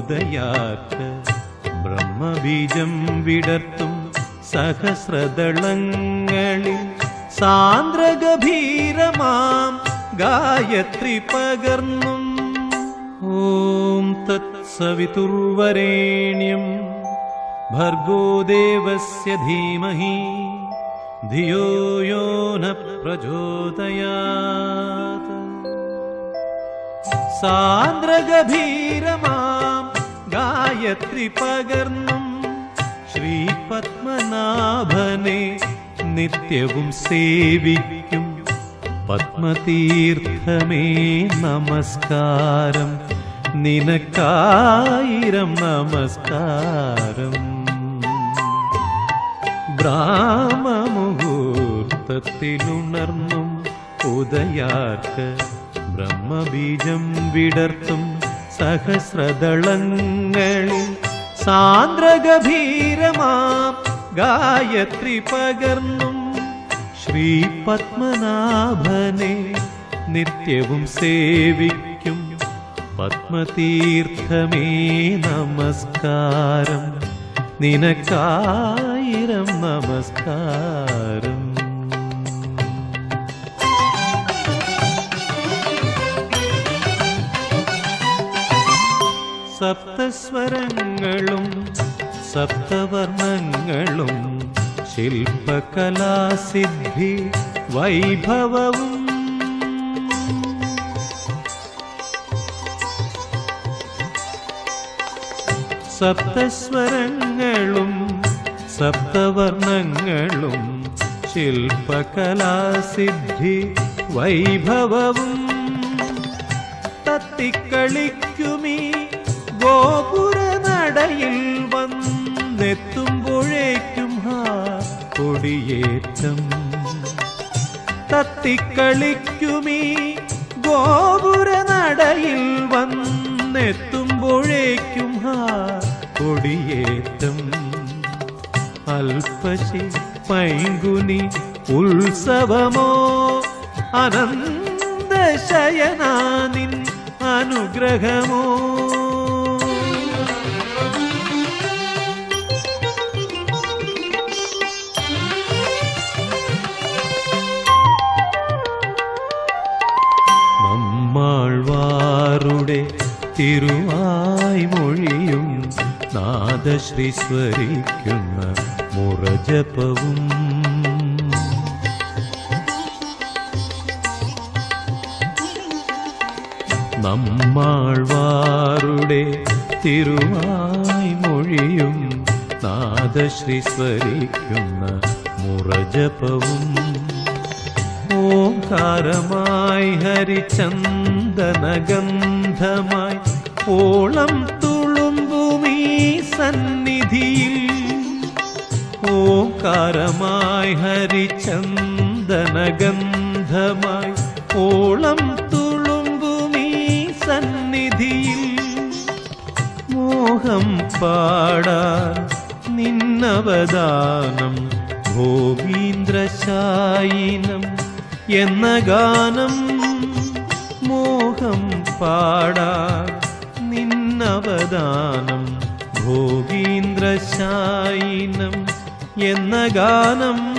ഉദയാത്ത ബ്രഹ്മബീജം വിടർത്തും സഹസ്രദളങ്ങളിൽ സാന്ദ്രഗഭീരമാം ഗായത്രി പകർന്നും ഓം തത്സവിതുർവരേണ്യം ഭർഗോ ദേവസ്യ ധീമഹി ധിയോ യോ ന പ്രചോദയാത് സാന്ദ്രഗഭീരമാം ഗായത്രി പകർന്നും ശ്രീപത്മനാഭനെ നിത്യവും സേവിക്കും പത്മതീർത്ഥമേ നമസ്കാരം നിനക്കായിരം നമസ്കാരം ബ്രാഹ്മമുഹൂർത്തത്തിലുണർന്നും ഉദയാർക്ക് ബ്രഹ്മബീജം വിടർത്തും സഹസ്രദളങ്ങളിൽ സാന്ദ്രഗഭീരമാം ഗായത്രി പകർന്നും ശ്രീപത്മനാഭനെ നിത്യവും സേവിക്കും പത്മതീർത്ഥമേ നമസ്കാരം നിനക്കായിരം നമസ്കാരം സപ്തസ്വരങ്ങളും സപ്തവർണ്ണങ്ങളും ശില്പകലാസിദ്ധി വൈഭവവും സപ്തസ്വരങ്ങളും സപ്തവർണ്ണങ്ങളും ശില്പകലാസിദ്ധി വൈഭവവും തത്തിക്കളിക്കുമീ ഗോപുര നടയിൽ വന്നെത്തുമ്പോഴേക്കും ഹാ കൊടിയേറ്റം തത്തിക്കളിക്കുമീ ഗോപുര നടയിൽ വന്നെത്തുമ്പോഴേക്കും ഹാ കൊടിയേറ്റം അൽപശി പൈങ്കുനി ഉത്സവമോ അനന്തശയനാനിൻ അനുഗ്രഹമോ നമ്മാഴ്വാറുടെ തിരുവായ് മൊഴിയും നാദശ്രീ സ്വരിക്കുന്ന മുറജപവും നമ്മാഴ്വാറുടെ തിരുവായ് മൊഴിയും നാദശ്രീ സ്വരിക്കുന്ന മുറജപവും ഓംകാരമായി ഹരിചന്ദനഗന്ധമായി ഓളം തുളുമ്പുമീ സന്നിധിയിൽ ഓംകാരമായി ഹരിചന്ദനഗന്ധമായി ഓളം തുളുമ്പുമീ സന്നിധിയിൽ മോഹം പാടാൻ നിന്നവദാനം ഭോഗീന്ദ്രശായിനം എന്ന ഗാനം മോഹം പാടാൻ നിന്നവദാനം ഭോഗീന്ദ്രശായിനം എന്ന ഗാനം